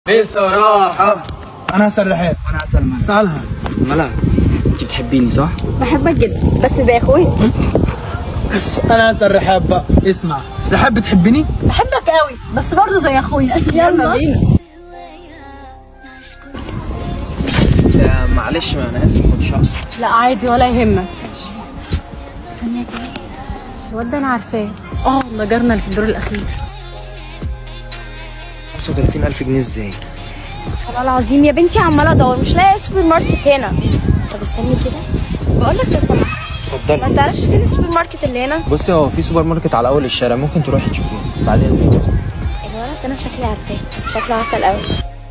بصراحة انا هسأل رحاب أنا هسأل ملا سألها ملا أنت بتحبيني صح؟ بحبك جدا بس زي اخويا انا هسأل رحاب بقى اسمع رحاب بتحبني بحبك قوي بس برضه زي اخويا يلا بينا لا معلش ما أنا آسف كنتش أقصد لا عادي ولا يهمك ثانية كده الواد ده انا عارفاه اه ده جارنا اللي في الدور الاخير 35000 جنيه إزاي؟ والله العظيم يا بنتي عماله ادور مش لاقي سوبر ماركت هنا طب استني كده بقول لك لو سمحت ما اتفضلي تعرفش فين السوبر ماركت اللي هنا بصي هو في سوبر ماركت على أول الشارع ممكن تروحي تشوفيه بعد إذنك الولد ده انا شكلي عارفاه بس شكله عسل قوي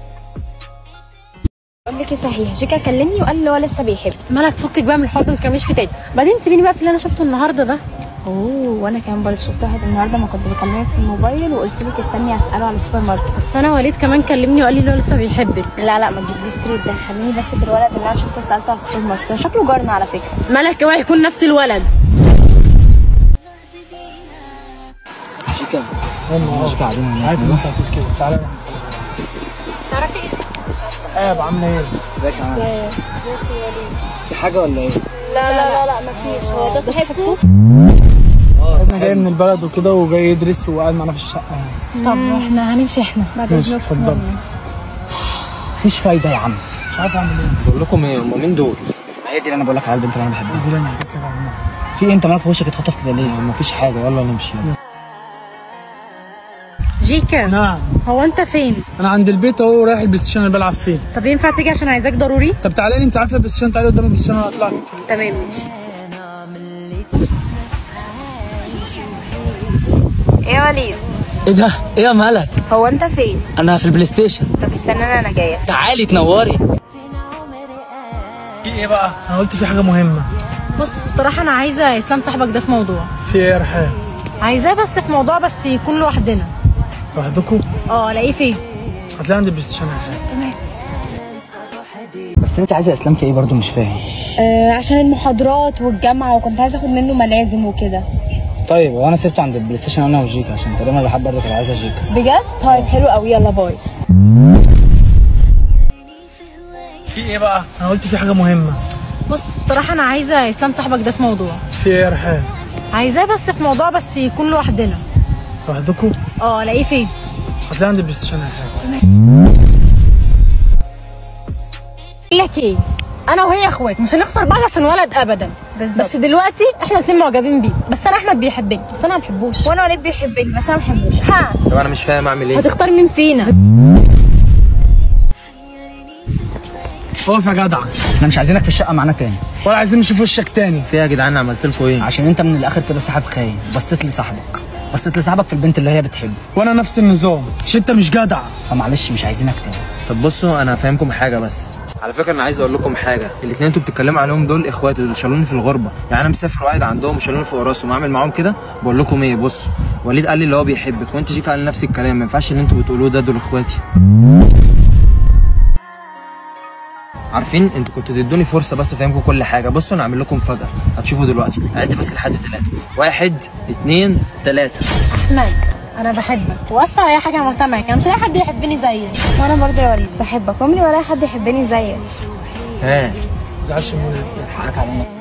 بقول لك ايه صحيح جيكا كلمني وقال لي هو لسه بيحب مالك فكك بقى من الحوار ده ما تكملش فيه تاني بعدين سيبيني بقى في اللي انا شفته النهارده ده اوه وانا كمان برضه شفت واحد النهارده ما كنت بكلمك في الموبايل وقلت لك استني اساله على السوبر ماركت بس انا وليد كمان كلمني وقال لي اللي هو لسه بيحبك لا لا ما تجيبليش ستريت ده خليني بس في الولد اللي انا شفته سالته على السوبر ماركت هو شكله جارنا على فكره مالك اوعى يكون نفس الولد شيكا شيكا قاعدين هناك عارف ان انت هتقول كده تعالى نروح نسألها تعرفي ايه رحاب عاملة ايه ازيك يا عم في حاجة ولا إيه؟ لا لا لا لا مفيش هو ده صاحبكم انا جاي من البلد وكده وجاي يدرس وقاعد معانا في الشقة يعني طب احنا هنمشي احنا بعد ماشي اذنك اتفضل مفيش فايدة يا عم مش عارف اعمل ايه بقول لكم إيه هم مين دول؟ هي دي اللي أنا بقول لك على البنت اللي أنا بحبها دي اللي انا حكيت لك عنها في إيه أنت مالك في وشك اتخطف كده ليه؟ مفيش حاجة يلا نمشي جيكا نعم هو انت فين انا عند البيت اهو رايح البلاي ستيشن اللي بلعب فيه طب ينفع تيجي عشان عايزاك ضروري طب تعالى لي انت عارفه البلاي ستيشن تعالى قدام البلاي ستيشن انا هطلع لك تمام ماشي ايه يا وليد إيه ده؟ إيه يا مالك؟ هو انت فين أنا في البلاي ستيشن طب استنى انا جايه تعالي تنوري في ايه بقى انا قلت في حاجه مهمه بص بصراحة أنا عايزة إسلام صاحبك ده في موضوع في ايه يا رحاب عايزاه بس في موضوع بس يكون لوحدنا لوحدكم اه الاقيه فين هتلاقي عند البلاي ستيشن يا رحاب بس أنت عايزة إسلام في إيه برضه مش فاهم آه عشان المحاضرات والجامعه وكنت عايزه اخد منه ملازم وكده طيب وانا سبته عند البلاي ستيشن انا وجيكا عشان تقريبا الرحاب برضه كانت عايزه جيكا بجد طيب حلو قوي يلا باي في ايه بقى انا قلت في حاجه مهمه بص بصراحة أنا عايزة إسلام صاحبك ده في موضوع في ايه يا رحاب عايزاه بس في موضوع بس يكون لوحدنا لوحدكم اه الاقيه فين هتلاقي عند البلاي ستيشن يا رحاب بقول لك ايه انا وهي اخوات مش هنخسر بعض عشان ولد ابدا بالظبط. بس دلوقتي احنا الاثنين معجبين بيه بس انا احمد بيحبني بس انا ما بحبوش وانا وليد بيحبني بس انا ما بحبوش ها طب انا مش فاهم اعمل ايه هتختار مين فينا اقف يا جدع احنا مش عايزينك في الشقه معانا تاني ولا عايزين نشوف وشك تاني في يا جدعان عملت لكم ايه عشان انت من الاخر كده صاحب خاين بصيت لصاحبك بصيت لصاحبك في البنت اللي هي بتحبه وانا نفس النظام مش انت مش جدع فمعلش مش عايزينك تاني طب بصوا انا هفهمكم حاجه بس على فكره انا عايز اقول لكم حاجه الاثنين انتوا بتتكلموا عليهم دول اخواتي دول شالوني في الغربه يعني انا مسافر وقاعد عندهم وشالوني فوق راسهم اعمل معاهم كده بقول لكم ايه بصوا وليد قال لي اللي هو بيحبك وانت جيك قال نفس الكلام ما ينفعش اللي انتوا بتقولوه ده دول اخواتي عارفين انتوا كنتوا تدوني فرصه بس افهمكم كل حاجه بصوا انا هعمل لكم مفاجاه هتشوفوا دلوقتي عد بس لحد ثلاثه واحد اتنين تلاته احمد انا بحبك واسفه على اي حاجه عملتها معاك انا مش لاقي حد يحبني زيك وانا برضه يا وليد بحبك عمري ولا حد يحبني زيك ها ما تزعلش مني يا اسلام حقك علينا